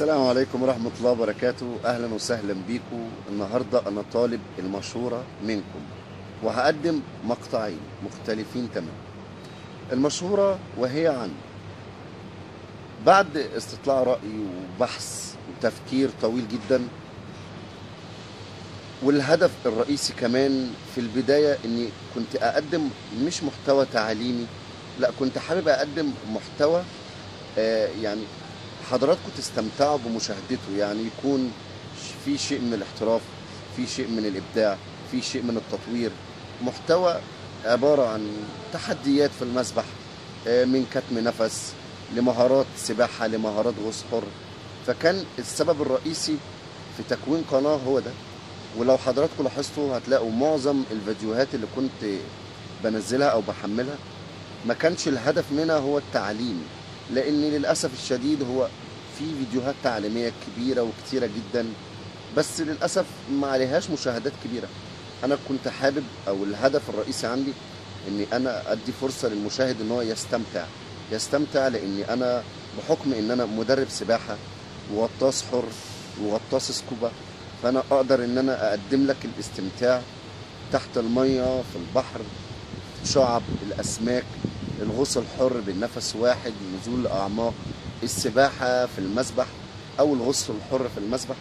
السلام عليكم ورحمة الله وبركاته أهلا وسهلا بيكم النهاردة أنا طالب المشورة منكم وهقدم مقطعين مختلفين تماما المشورة وهي عن بعد استطلاع رأي وبحث وتفكير طويل جدا والهدف الرئيسي كمان في البداية اني كنت اقدم مش محتوى تعليمي لا كنت حابب اقدم محتوى آه يعني حضراتكم تستمتعوا بمشاهدته يعني يكون في شيء من الاحتراف في شيء من الابداع في شيء من التطوير محتوى عبارة عن تحديات في المسبح آه من كتم نفس لمهارات سباحة لمهارات غوص حر فكان السبب الرئيسي في تكوين قناة هو ده ولو حضراتكم لاحظتوا هتلاقوا معظم الفيديوهات اللي كنت بنزلها او بحملها ما كانش الهدف منها هو التعليم لان للاسف الشديد هو في فيديوهات تعليميه كبيره وكتيره جدا بس للاسف ما عليهاش مشاهدات كبيره انا كنت حابب او الهدف الرئيسي عندي اني انا ادي فرصه للمشاهد ان هو يستمتع يستمتع لاني انا بحكم ان انا مدرب سباحه وغطاس حر وغطاس سكوبا فانا اقدر ان انا اقدم لك الاستمتاع تحت الميه في البحر شعب الاسماك الغوص الحر بالنفس واحد نزول الاعماق السباحه في المسبح او الغوص الحر في المسبح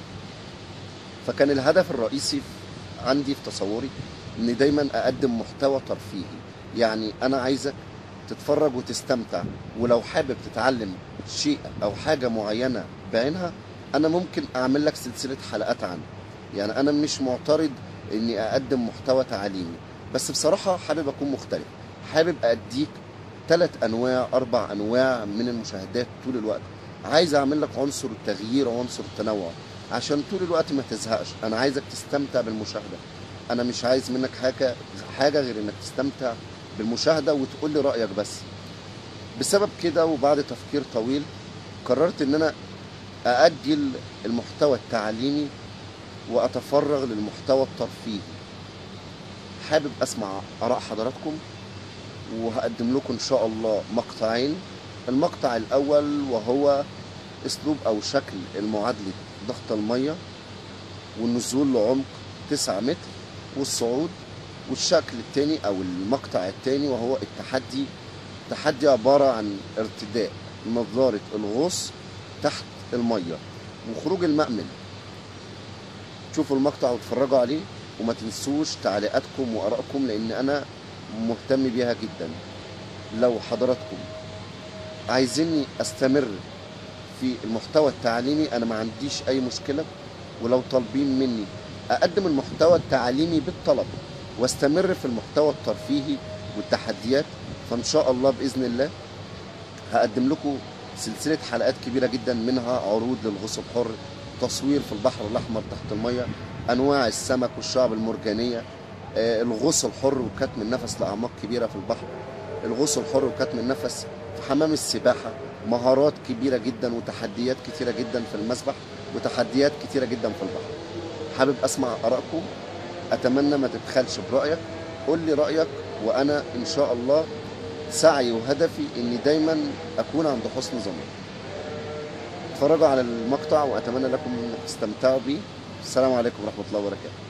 فكان الهدف الرئيسي عندي في تصوري ان دايما اقدم محتوى ترفيهي يعني انا عايزك تتفرج وتستمتع ولو حابب تتعلم شيء او حاجه معينه بعينها انا ممكن اعمل لك سلسله حلقات عنه يعني انا مش معترض اني اقدم محتوى تعليمي بس بصراحه حابب اكون مختلف حابب اديك ثلاث انواع اربع انواع من المشاهدات طول الوقت عايز اعمل لك عنصر التغيير وعنصر التنوع عشان طول الوقت ما تزهقش انا عايزك تستمتع بالمشاهده انا مش عايز منك حاجه حاجه غير انك تستمتع بالمشاهده وتقول لي رايك بس بسبب كده وبعد تفكير طويل قررت ان انا أأجل المحتوى التعليمي وأتفرغ للمحتوى الترفيهي حابب أسمع آراء حضراتكم وهقدم لكم إن شاء الله مقطعين المقطع الأول وهو أسلوب أو شكل المعادلة ضغط المية والنزول لعمق 9 متر والصعود والشكل الثاني أو المقطع الثاني وهو التحدي تحدي عبارة عن ارتداء نظارة الغوص تحت الميه وخروج المأمن شوفوا المقطع واتفرجوا عليه وما تنسوش تعليقاتكم وارائكم لان انا مهتم بيها جدا لو حضراتكم عايزيني استمر في المحتوى التعليمي انا ما عنديش اي مشكله ولو طالبين مني اقدم المحتوى التعليمي بالطلب واستمر في المحتوى الترفيهي والتحديات فان شاء الله باذن الله هقدم لكم سلسلة حلقات كبيرة جدا منها عروض للغوص الحر تصوير في البحر الأحمر تحت المية أنواع السمك والشعب المرجانية آه الغوص الحر وكتم النفس لأعماق كبيرة في البحر الغوص الحر وكتم النفس في حمام السباحة مهارات كبيرة جدا وتحديات كتيرة جدا في المسبح وتحديات كتيرة جدا في البحر حابب أسمع آرائكم أتمنى ما تبخلش برأيك قول لي رأيك وأنا إن شاء الله سعي وهدفي اني دايما اكون عند حسن ظني اتفرجوا على المقطع واتمنى لكم ان تستمتعوا بيه السلام عليكم ورحمه الله وبركاته